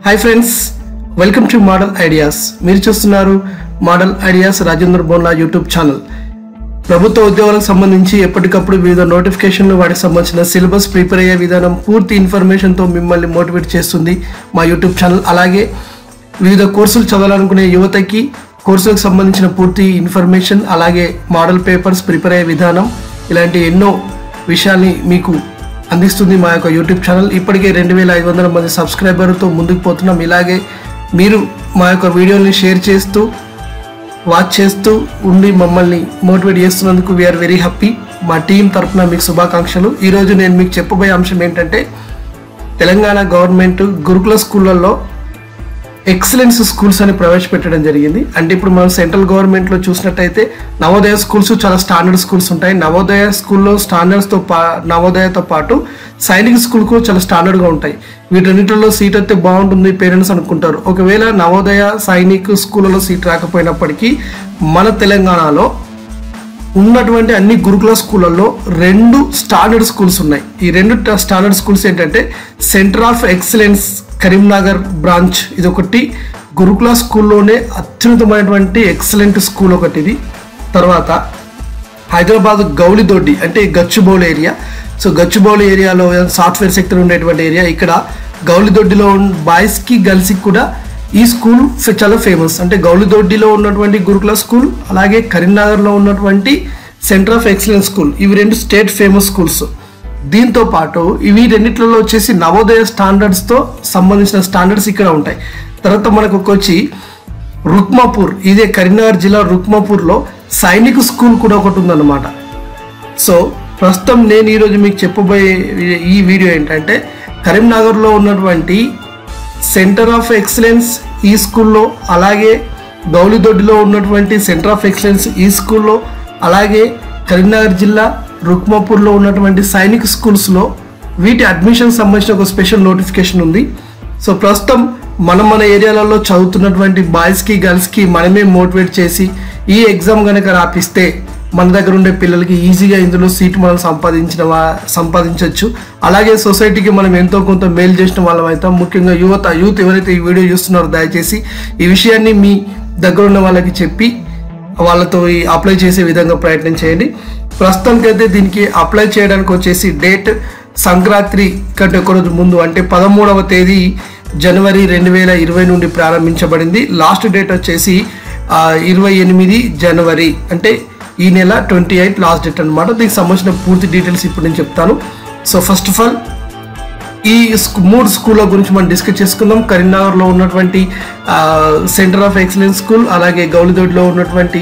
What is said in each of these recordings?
hi friends welcome to model ideas మీరు చూస్తున్నారు model ideas Rajendra Bonla YouTube channel ప్రభుత్వ ఉద్యోగాలకు సంబంధించి ఎప్పటికప్పుడు వివిధ నోటిఫికేషన్లు వాటికి సంబంధించిన సిలబస్ ప్రిపేర్ అయ్యే విధానం పూర్తి ఇన్ఫర్మేషన్తో మిమ్మల్ని మోటివేట్ చేస్తుంది మా యూట్యూబ్ ఛానల్ అలాగే వివిధ కోర్సులు చదవాలనుకునే యువతకి కోర్సులకు సంబంధించిన పూర్తి ఇన్ఫర్మేషన్ అలాగే మోడల్ పేపర్స్ ప్రిపేర్ అయ్యే విధానం ఇలాంటి ఎన్నో విషయాల్ని మీకు అందిస్తుంది మా యొక్క యూట్యూబ్ ఛానల్ ఇప్పటికే రెండు వేల ఐదు వందల మంది సబ్స్క్రైబర్తో ముందుకు పోతున్నాం ఇలాగే మీరు మా యొక్క వీడియోని షేర్ చేస్తూ వాచ్ చేస్తూ ఉండి మమ్మల్ని మోటివేట్ చేస్తున్నందుకు వీఆర్ వెరీ హ్యాపీ మా టీం తరఫున మీకు శుభాకాంక్షలు ఈరోజు నేను మీకు చెప్పబోయే అంశం ఏంటంటే తెలంగాణ గవర్నమెంట్ గురుకుల స్కూళ్ళల్లో ఎక్సలెన్స్ స్కూల్స్ అని ప్రవేశపెట్టడం జరిగింది అంటే ఇప్పుడు మనం సెంట్రల్ గవర్నమెంట్లో చూసినట్టయితే నవోదయ స్కూల్స్ చాలా స్టాండర్డ్ స్కూల్స్ ఉంటాయి నవోదయ స్కూల్లో స్టాండర్డ్స్తో పా నవోదయతో పాటు సైనిక్ స్కూల్ కూడా చాలా స్టాండర్డ్గా ఉంటాయి వీటన్నిటిలో సీట్ అయితే బాగుంటుంది పేరెంట్స్ అనుకుంటారు ఒకవేళ నవోదయ సైనిక్ స్కూళ్ళలో సీట్ రాకపోయినప్పటికీ మన తెలంగాణలో ఉన్నటువంటి అన్ని గురుకుల స్కూళ్ళల్లో రెండు స్టాండర్డ్ స్కూల్స్ ఉన్నాయి ఈ రెండు ట- స్టాండర్డ్ స్కూల్స్ ఏంటంటే centre of excellence Karimnagar branch ఇది ఒకటి గురుకుల స్కూల్లోనే అత్యున్నతమైనటువంటి ఎక్సలెంట్ స్కూల్ ఒకటి ఇది తర్వాత హైదరాబాద్ గౌలిదొడ్డి అంటే గచ్చిబౌలి ఏరియా సో గచ్చిబౌలి ఏరియాలో సాఫ్ట్వేర్ సెక్టర్ ఉండేటువంటి ఏరియా ఇక్కడ గౌలిదొడ్డిలో బాయ్స్కి గర్ల్స్కి కూడా ఈ స్కూల్ ఫె- చాలా ఫేమస్ అంటే గౌలిదొడ్డిలో ఉన్నటువంటి గురుకుల స్కూల్ అలాగే కరీంనగర్లో ఉన్నటువంటి సెంటర్ ఆఫ్ ఎక్సలెన్స్ స్కూల్ ఇవి రెండు స్టేట్ ఫేమస్ స్కూల్స్ దీంతో పాటు ఇవి రెండిట్లలో వచ్చేసి నవోదయ స్టాండర్డ్స్తో సంబంధించిన స్టాండర్డ్స్ ఇక్కడ ఉంటాయి తర్వాత మనకు వచ్చి రుక్మాపూర్ ఇదే కరీంనగర్ జిల్లా రుక్మాపూర్లో సైనిక్ స్కూల్ కూడా ఒకటి ఉందన్నమాట సో ప్రస్తుతం నేను ఈరోజు మీకు చెప్పబోయే ఈ వీడియో ఏంటంటే కరీంనగర్లో ఉన్నటువంటి సెంటర్ ఆఫ్ ఎక్సలెన్స్ ఈ స్కూల్లో అలాగే గౌలిదొడ్డిలో ఉన్నటువంటి సెంటర్ ఆఫ్ ఎక్సలెన్స్ ఈ స్కూల్లో అలాగే కరీంనగర్ జిల్లా రుక్మాపూర్లో ఉన్నటువంటి సైనిక్ స్కూల్స్లో వీటి అడ్మిషన్ సంబంధించిన ఒక స్పెషల్ నోటిఫికేషన్ ఉంది సో ప్రస్తుతం మనం మన ఏరియాలలో చదువుతున్నటువంటి బాయ్స్కి గర్ల్స్కి మనమే మోటివేట్ చేసి ఈ ఎగ్జామ్ కనుక రాపిస్తే మన దగ్గర ఉండే పిల్లలకి ఈజీగా ఇందులో సీట్ మనం సంపాదించిన వా- సంపాదించవచ్చు అలాగే సొసైటీకి మనం ఎంతో కొంత మేలు చేసిన వాళ్ళం అవుతాం ముఖ్యంగా యువత యూత్ ఎవరైతే ఈ వీడియో చూస్తున్నారో దయచేసి ఈ విషయాన్ని మీ దగ్గర ఉన్న వాళ్ళకి చెప్పి వాళ్ళతో ఈ అప్లై చేసే విధంగా ప్రయత్నం చేయండి ప్రస్తుతానికైతే దీనికి అప్లై చేయడానికి వచ్చేసి డేట్ సంక్రాంతి కంటే ఒక రోజు ముందు అంటే పదమూడవ తేదీ జనవరి రెండు వేల ఇరవై నుండి ప్రారంభించబడింది లాస్ట్ డేట్ వచ్చేసి ఆ, ఇరవై ఎనిమిది జనవరి అంటే ఈ నెల ట్వంటీ ఎయిట్ లాస్ట్ డేట్ అనమాట దీనికి సంబంధించిన పూర్తి డీటెయిల్స్ ఇప్పుడు నేను చెప్తాను సో ఫస్ట్ ఆఫ్ ఆల్ ఈ స్కూ- మూడు స్కూళ్ళ గురించి మనం డిస్కస్ చేసుకుందాం కరీంనగర్లో ఉన్నటువంటి సెంటర్ ఆఫ్ ఎక్సలెన్స్ స్కూల్ అలాగే గౌలిదొడ్లో ఉన్నటువంటి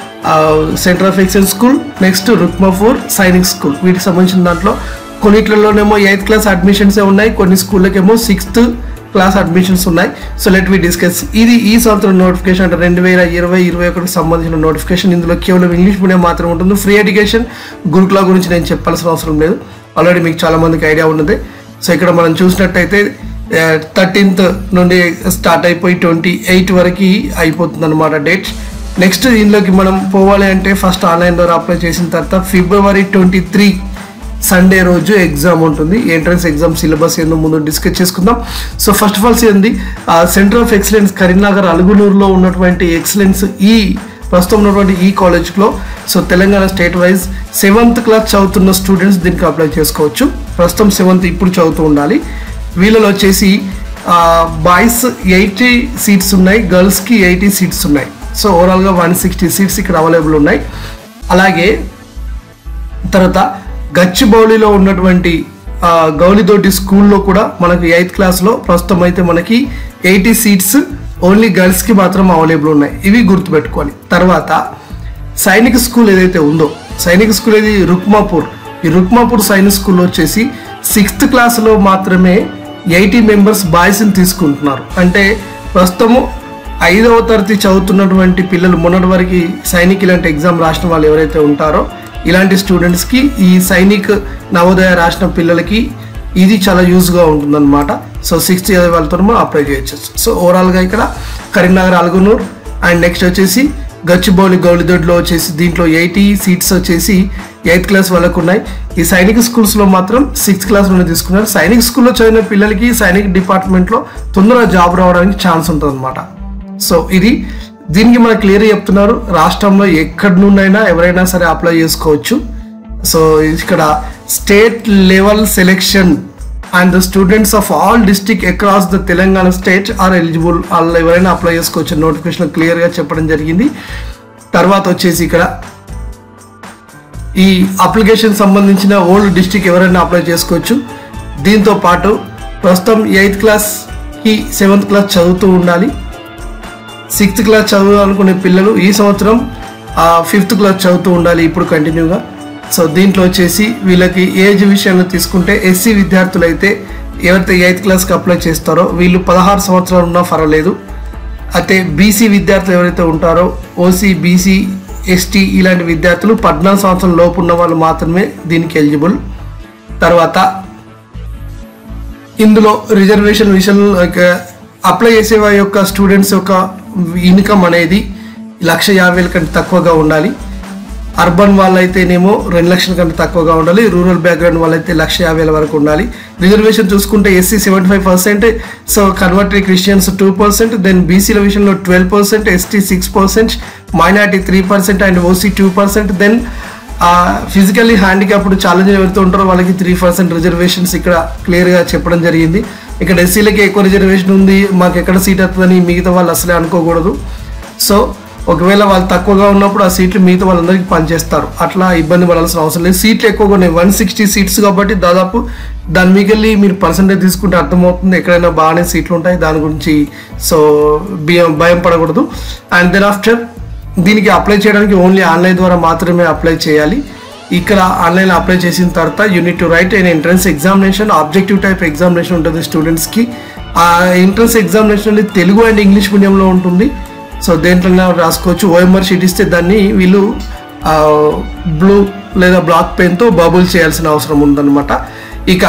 centre of excellence school next Rukmapur Sainik school వీటికి సంబంధించిన దాంట్లో కొన్నిట్లలోనేమో ఎయిత్ క్లాస్ అడ్మిషన్సే ఉన్నాయి కొన్ని స్కూళ్ళకేమో సిక్స్త్ క్లాస్ అడ్మిషన్స్ ఉన్నాయి సో లెట్ వి డిస్కస్ ఇది ఈ సంవత్సరం నోటిఫికేషన్ అంటే రెండు వేల ఇరవై ఇరవై ఒకటికి సంబంధించిన నోటిఫికేషన్ ఇందులో కేవలం ఇంగ్లీష్ మీడియం మాత్రమే ఉంటుంది ఫ్రీ ఎడ్యుకేషన్ గురుకుల గురించి నేను చెప్పాల్సిన అవసరం లేదు ఆల్రెడీ మీకు చాలా మందికి ఐడియా ఉన్నది సో ఇక్కడ మనం చూసినట్టయితే థర్టీన్త్ నుండి స్టార్ట్ అయిపోయి ట్వంటీ ఎయిట్ వరకు అయిపోతుంది అనమాట డేట్ నెక్స్ట్ దీనిలోకి మనం పోవాలి అంటే ఫస్ట్ ఆన్లైన్ ద్వారా అప్లై చేసిన తర్వాత ఫిబ్రవరి ట్వంటీ త్రీ సండే రోజు ఎగ్జామ్ ఉంటుంది ఎంట్రన్స్ ఎగ్జామ్ సిలబస్ ఏందో ముందు డిస్కస్ చేసుకుందాం సో ఫస్ట్ ఆఫ్ ఆల్ ఏంది సెంటర్ ఆఫ్ ఎక్సలెన్స్ కరీంనగర్ అలుగునూరులో ఉన్నటువంటి ఎక్సలెన్స్ ఈ ప్రస్తుతం ఉన్నటువంటి ఈ కాలేజ్లో so Telangana state wise seventh class చదువుతున్న స్టూడెంట్స్ దీనికి అప్లై చేసుకోవచ్చు ప్రస్తుతం సెవెంత్ ఇప్పుడు చదువుతూ ఉండాలి వీళ్ళలో వచ్చేసి బాయ్స్ ఎయిటీ సీట్స్ ఉన్నాయి గర్ల్స్కి ఎయిటీ సీట్స్ ఉన్నాయి సో ఓవరాల్గా వన్ సిక్స్టీ సీట్స్ ఇక్కడ అవైలబుల్ ఉన్నాయి అలాగే తర్వాత గచ్చిబౌలిలో ఉన్నటువంటి ఆ, గౌలిదొడ్డి స్కూల్లో కూడా మనకి ఎయిత్ క్లాస్లో ప్రస్తుతం అయితే మనకి ఎయిటీ సీట్స్ ఓన్లీ గర్ల్స్కి మాత్రం అవైలబుల్ ఉన్నాయి ఇవి గుర్తుపెట్టుకోవాలి తర్వాత సైనిక్ స్కూల్ ఏదైతే ఉందో సైనిక్ స్కూల్ ఏది రుక్మాపూర్ ఈ రుక్మాపూర్ సైనిక్ స్కూల్లో వచ్చేసి సిక్స్త్ క్లాస్లో మాత్రమే ఎయిటీ మెంబర్స్ బాయ్స్ని తీసుకుంటున్నారు అంటే ప్రస్తుతము ఐదవ తరగతి చదువుతున్నటువంటి పిల్లలు మొన్నటి వరకు సైనిక్ ఇలాంటి ఎగ్జామ్ రాసిన వాళ్ళు ఎవరైతే ఉంటారో ఇలాంటి స్టూడెంట్స్కి ఈ సైనిక్ నవోదయ రాసిన పిల్లలకి ఇది చాలా యూజ్గా ఉంటుందన్నమాట సో సిక్స్త్ ఇయర్ వాళ్ళతో మనం అప్లై చేయొచ్చు సో ఓవరాల్గా ఇక్కడ కరీంనగర్ అల్గునూర్ అండ్ నెక్స్ట్ వచ్చేసి గచ్చిబౌలి గౌలిదొడ్లో వచ్చేసి దీంట్లో ఎయిటీ సీట్స్ వచ్చేసి ఎయిత్ క్లాస్ వాళ్ళకు ఉన్నాయి ఈ సైనిక్ స్కూల్స్లో మాత్రం సిక్స్త్ క్లాస్ నుండి తీసుకున్నారు సైనిక్ స్కూల్లో చదివిన పిల్లలకి సైనిక్ డిపార్ట్మెంట్లో తొందరగా జాబ్ రావడానికి ఛాన్స్ ఉంటుంది సో ఇది దీనికి మనకు క్లియర్ చెప్తున్నారు రాష్ట్రంలో ఎక్కడి నుండైనా ఎవరైనా సరే అప్లై చేసుకోవచ్చు సో ఇక్కడ state level selection and the students of all district across the Telangana state are eligible వాళ్ళు ఎవరైనా అప్లై చేసుకోవచ్చు నోటిఫికేషన్ క్లియర్గా చెప్పడం జరిగింది తర్వాత వచ్చేసి ఇక్కడ ఈ అప్లికేషన్ సంబంధించిన ఓల్డ్ డిస్టిక్ ఎవరైనా అప్లై చేసుకోవచ్చు దీంతో పాటు ప్రస్తుతం ఎయిత్ క్లాస్కి సెవెంత్ క్లాస్ చదువుతూ ఉండాలి సిక్స్త్ క్లాస్ చదవాలనుకునే పిల్లలు ఈ సంవత్సరం ఫిఫ్త్ క్లాస్ చదువుతూ ఉండాలి ఇప్పుడు కంటిన్యూగా సో దీంట్లో వచ్చేసి వీళ్ళకి ఏజ్ విషయంలో తీసుకుంటే ఎస్సీ విద్యార్థులు అయితే ఎవరైతే ఎయిత్ క్లాస్కి అప్లై చేస్తారో వీళ్ళు పదహారు సంవత్సరాలు ఉన్నా పర్వాలేదు అయితే బీసీ విద్యార్థులు ఎవరైతే ఉంటారో ఓసీ బీసీ ఎస్టీ ఇలాంటి విద్యార్థులు పద్నాలుగు సంవత్సరాల లోపు ఉన్న వాళ్ళు మాత్రమే దీనికి ఎలిజిబుల్ తర్వాత ఇందులో రిజర్వేషన్ విషయంలో అప్లై చేసే వారి యొక్క స్టూడెంట్స్ యొక్క ఇన్కమ్ అనేది లక్ష యాభై వేల కంటే తక్కువగా ఉండాలి అర్బన్ వాళ్ళైతేనేమో రెండు లక్షల కంటే తక్కువగా ఉండాలి రూరల్ బ్యాక్గ్రౌండ్ వాళ్ళైతే లక్ష యాభై వేల వరకు ఉండాలి రిజర్వేషన్ చూసుకుంటే SC seventy five percent so converted Christians two percent then బీసీల విషయంలో twelve percent ST six percent minority three percent and OC two percent then physically handicapped challenge ఎవరైతే ఉంటారో వాళ్ళకి త్రీ పర్సెంట్ రిజర్వేషన్స్ ఇక్కడ క్లియర్గా చెప్పడం జరిగింది ఇక్కడ ఎస్సీలకి ఎక్కువ రిజర్వేషన్ ఉంది మాకు ఎక్కడ సీట్ వస్తుందని మిగతా వాళ్ళు అసలే అనుకోకూడదు సో ఒకవేళ వాళ్ళు తక్కువగా ఉన్నప్పుడు ఆ సీట్లు మిగతా వాళ్ళందరికీ పనిచేస్తారు అట్లా ఇబ్బంది పడాల్సిన అవసరం లేదు సీట్లు ఎక్కువగా ఉన్నాయి వన్ సిక్స్టీ సీట్స్ కాబట్టి దాదాపు దాని మిగిలి మీరు పర్సంటేజ్ తీసుకుంటే అర్థమవుతుంది ఎక్కడైనా బాగానే సీట్లు ఉంటాయి దాని గురించి సో భయం భయం పడకూడదు అండ్ దెన్ ఆఫ్టర్ దీనికి అప్లై చేయడానికి ఓన్లీ ఆన్లైన్ ద్వారా మాత్రమే అప్లై చేయాలి ఇక్కడ ఆన్లైన్ అప్లై చేసిన తర్వాత యూనిట్ టు రైట్ అయిన entrance examination objective type examination ఉంటుంది స్టూడెంట్స్కి ఆ ఎంట్రన్స్ ఎగ్జామినేషన్ అనేది తెలుగు అండ్ ఇంగ్లీష్ మీడియంలో ఉంటుంది సో దేంట్లో రాసుకోవచ్చు ఓఎంఆర్ షీట్ ఇస్తే దాన్ని వీళ్ళు బ్లూ లేదా బ్లాక్ పెన్తో బబుల్ చేయాల్సిన అవసరం ఉందన్నమాట ఇక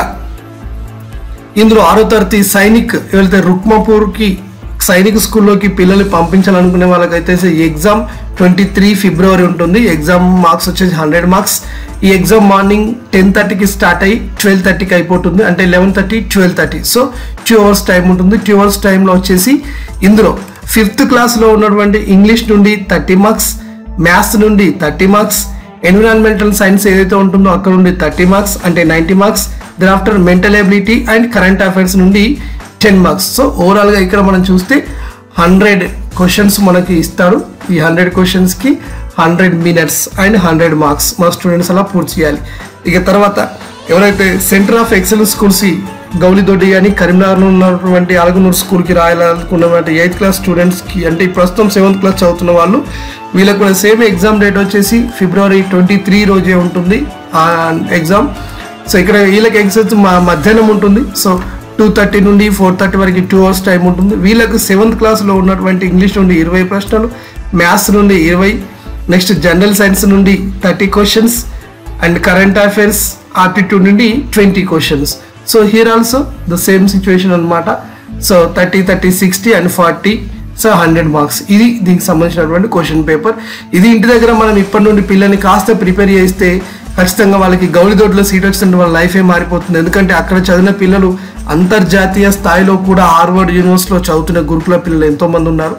ఇందులో ఆరో తరగతి సైనిక్ ఎవరైతే రుక్మాపూర్కి సైనిక్ స్కూల్లోకి పిల్లల్ని పంపించాలనుకునే వాళ్ళకైతే ఎగ్జామ్ ట్వంటీ త్రీ ఫిబ్రవరి ఉంటుంది ఎగ్జామ్ మార్క్స్ వచ్చేసి హండ్రెడ్ మార్క్స్ ఈ ఎగ్జామ్ మార్నింగ్ టెన్ థర్టీకి స్టార్ట్ అయ్యి ట్వెల్వ్ థర్టీకి అయిపోతుంది అంటే eleven thirty twelve thirty so two hours time ఉంటుంది టూ అవర్స్ టైంలో వచ్చేసి ఇందులో ఫిఫ్త్ క్లాస్లో ఉన్నటువంటి ఇంగ్లీష్ నుండి థర్టీ మార్క్స్ మ్యాథ్స్ నుండి థర్టీ మార్క్స్ ఎన్విరాన్మెంటల్ సైన్స్ ఏదైతే ఉంటుందో అక్కడ నుండి థర్టీ మార్క్స్ అంటే ninety marks then after mental ability and current affairs నుండి టెన్ మార్క్స్ సో ఓవరాల్గా ఇక్కడ మనం చూస్తే హండ్రెడ్ క్వశ్చన్స్ మనకి ఇస్తారు ఈ హండ్రెడ్ క్వశ్చన్స్కి hundred minutes and hundred marks మా స్టూడెంట్స్ అలా పూర్తి చేయాలి ఇక తర్వాత ఎవరైతే centre of excellence schools Gowlidoddi కానీ కరీంనగర్లో ఉన్నటువంటి ఆలగనూరు స్కూల్కి రాయాలనుకున్నటువంటి ఎయిత్ క్లాస్ స్టూడెంట్స్కి అంటే ప్రస్తుతం సెవెంత్ క్లాస్ చదువుతున్న వాళ్ళు వీళ్ళకు కూడా సేమ్ ఎగ్జామ్ డేట్ వచ్చేసి ఫిబ్రవరి ట్వంటీ త్రీ రోజే ఉంటుంది ఆ ఎగ్జామ్ సో ఇక్కడ వీళ్ళకి ఎగ్జామ్స్ మా మధ్యాహ్నం ఉంటుంది సో టూ థర్టీ నుండి ఫోర్ థర్టీ వరకు టూ అవర్స్ టైం ఉంటుంది వీళ్ళకు సెవెంత్ క్లాస్లో ఉన్నటువంటి ఇంగ్లీష్ నుండి ఇరవై ప్రశ్నలు మ్యాథ్స్ నుండి ఇరవై నెక్స్ట్ జనరల్ సైన్స్ నుండి thirty questions and current affairs aptitude నుండి twenty questions so here also the same situation అనమాట so thirty thirty sixty and forty so hundred marks ఇది దీనికి సంబంధించినటువంటి క్వశ్చన్ పేపర్ ఇది ఇంటి దగ్గర మనం ఇప్పటి నుండి పిల్లల్ని కాస్త ప్రిపేర్ చేస్తే ఖచ్చితంగా వాళ్ళకి గౌలిదొడ్లో సీట్ వచ్చిందంటే వాళ్ళ లైఫే మారిపోతుంది ఎందుకంటే అక్కడ చదివిన పిల్లలు అంతర్జాతీయ స్థాయిలో కూడా హార్వర్డ్ యూనివర్సిటీలో చదువుతున్న గురుకుల పిల్లలు ఎంతోమంది ఉన్నారు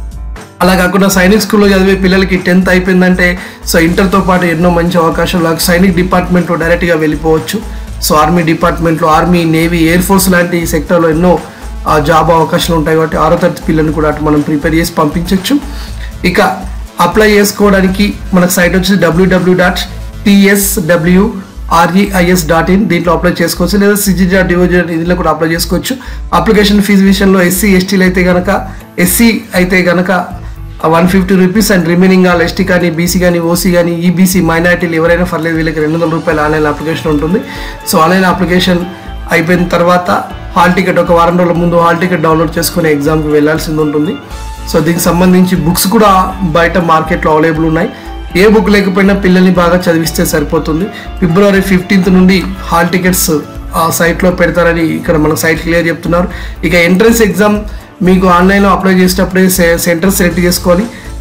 అలా కాకుండా సైనిక్ స్కూల్లో చదివే పిల్లలకి టెన్త్ అయిపోయిందంటే సో ఇంటర్తో పాటు ఎన్నో మంచి అవకాశాలు నాకు సైనిక్ డిపార్ట్మెంట్లో డైరెక్ట్గా వెళ్ళిపోవచ్చు సో ఆర్మీ డిపార్ట్మెంట్లో ఆర్మీ నేవీ ఎయిర్ ఫోర్స్ లాంటి సెక్టర్లో ఎన్నో ఆ, జాబ్ అవకాశాలు ఉంటాయి కాబట్టి ఆరో తరగతి పిల్లల్ని కూడా అటు మనం ప్రిపేర్ చేసి పంపించవచ్చు ఇక అప్లై చేసుకోవడానికి మనకు సైట్ వచ్చి WWW dot TSW REIS dot in దీంట్లో అప్లై చేసుకోవచ్చు లేదా సిజీ డాట్ డిఓజీ దీంట్లో కూడా అప్లై చేసుకోవచ్చు అప్లికేషన్ ఫీజు విషయంలో ఎస్సీ ఎస్టీలు అయితే కనుక ఎస్సీ అయితే కనుక one fifty rupees and remaining all ST కానీ బీసీ కానీ ఓసీ కానీ ఈబీసీ మైనార్టీలు ఎవరైనా పర్లేదు వీళ్ళకి రెండు వందల రూపాయల ఆన్లైన్ అప్లికేషన్ ఉంటుంది సో ఆన్లైన్ అప్లికేషన్ అయిపోయిన తర్వాత హాల్ టికెట్ ఒక వారం రోజుల ముందు హాల్ టికెట్ డౌన్లోడ్ చేసుకుని ఎగ్జామ్కి వెళ్ళాల్సింది ఉంటుంది సో దీనికి సంబంధించి బుక్స్ కూడా బయట మార్కెట్లో అవైలబుల్ ఉన్నాయి ఏ బుక్ లేకపోయినా పిల్లల్ని బాగా చదివిస్తే సరిపోతుంది ఫిబ్రవరి ఫిఫ్టీన్త్ నుండి హాల్ టికెట్స్ ఆ సైట్లో పెడతారని ఇక్కడ మన సైట్ క్లియర్ చెప్తున్నారు ఇక ఎంట్రన్స్ ఎగ్జామ్ మీకు ఆన్లైన్లో అప్లై చేసేటప్పుడే సెంటర్ సెలెక్ట్ చేసుకోవాలి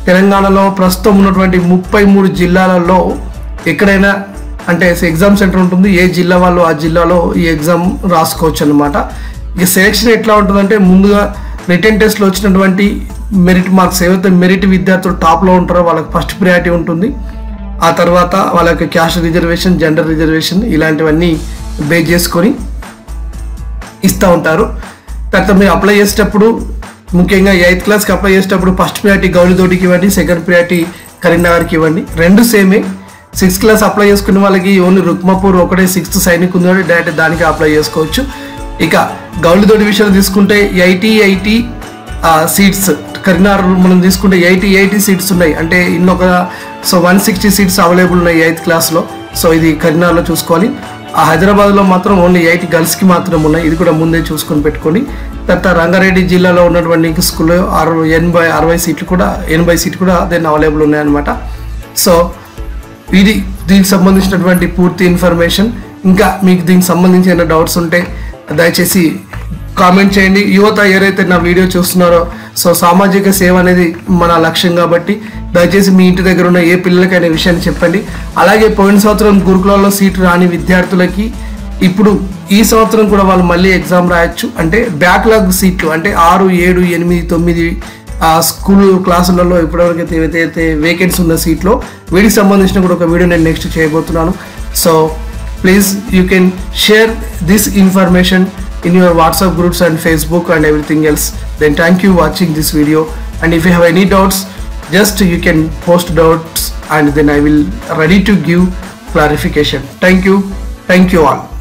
తెలంగాణలో ప్రస్తుతం ఉన్నటువంటి ముప్పై మూడు జిల్లాలలో ఎక్కడైనా అంటే ఎగ్జామ్ సెంటర్ ఉంటుంది ఏ జిల్లా వాళ్ళు ఆ జిల్లాలో ఈ ఎగ్జామ్ రాసుకోవచ్చు అనమాట ఇక సెలెక్షన్ ఎట్లా ఉంటుందంటే ముందుగా రిటర్న్ టెస్ట్లో వచ్చినటువంటి మెరిట్ మార్క్స్ ఏవైతే మెరిట్ విద్యార్థులు టాప్లో ఉంటారో వాళ్ళకి ఫస్ట్ ప్రియారిటీ ఉంటుంది ఆ తర్వాత వాళ్ళకి క్యాస్ట్ రిజర్వేషన్ జెండర్ రిజర్వేషన్ ఇలాంటివన్నీ బేస్ చేసుకొని ఇస్తూ ఉంటారు తర్వాత మీరు అప్లై చేసేటప్పుడు ముఖ్యంగా ఎయిత్ క్లాస్కి అప్లై చేసేటప్పుడు ఫస్ట్ ప్రియారిటీ గౌలితోటికి ఇవ్వండి సెకండ్ ప్రియారిటీ కరీంనగర్కి ఇవ్వండి రెండు సేమే సిక్స్త్ క్లాస్ అప్లై చేసుకునే వాళ్ళకి ఓన్లీ రుక్మాపూర్ ఒకటే సిక్స్త్ సైనిక్ ఉంది కాబట్టి డైరెక్ట్ దానికి అప్లై చేసుకోవచ్చు ఇక గౌలితోటి విషయాలు తీసుకుంటే ఎయిటీ ఎయిటీ సీట్స్ కరీంనగర్ మనం తీసుకుంటే ఎయిటీ ఎయిటీ సీట్స్ ఉన్నాయి అంటే ఇన్నొక so one sixty seats available ఉన్నాయి ఎయిత్ క్లాస్లో సో ఇది కరీంనగర్లో చూసుకోవాలి ఆ హైదరాబాద్లో మాత్రం ఓన్లీ ఎయిట్ గర్ల్స్కి మాత్రం ఉన్నాయి ఇది కూడా ముందే చూసుకొని పెట్టుకోండి తర్వాత రంగారెడ్డి జిల్లాలో ఉన్నటువంటి స్కూల్లో అరవై ఎనభై అరవై సీట్లు కూడా ఎనభై సీట్లు కూడా దెన్ అవైలబుల్ ఉన్నాయన్నమాట సో ఇది దీనికి సంబంధించినటువంటి పూర్తి ఇన్ఫర్మేషన్ ఇంకా మీకు దీనికి సంబంధించి ఏమైనా డౌట్స్ ఉంటే దయచేసి కామెంట్ చేయండి యువత ఎవరైతే నా వీడియో చూస్తున్నారో సో సామాజిక సేవ అనేది మన లక్ష్యం కాబట్టి దయచేసి మీ ఇంటి దగ్గర ఉన్న ఏ పిల్లలకైనా ఈ విషయాన్ని చెప్పండి అలాగే పోయిన సంవత్సరం గురుకులాల్లో సీటు రాని విద్యార్థులకి ఇప్పుడు ఈ సంవత్సరం కూడా వాళ్ళు మళ్ళీ ఎగ్జామ్ రాయొచ్చు అంటే బ్యాక్లాగ్ సీట్లు అంటే ఆరు ఏడు ఎనిమిది తొమ్మిది ఆ స్కూల్ క్లాసులలో ఇప్పటివరకు అయితే ఏవైతే అయితే వేకెన్సీ ఉన్న సీట్లో వీటికి సంబంధించిన కూడా ఒక వీడియో నేను నెక్స్ట్ చేయబోతున్నాను so please you can share this information in your whatsapp groups and facebook and everything else then thank you watching this video and if you have any doubts just you can post doubts and then i will ready to give clarification thank you thank you all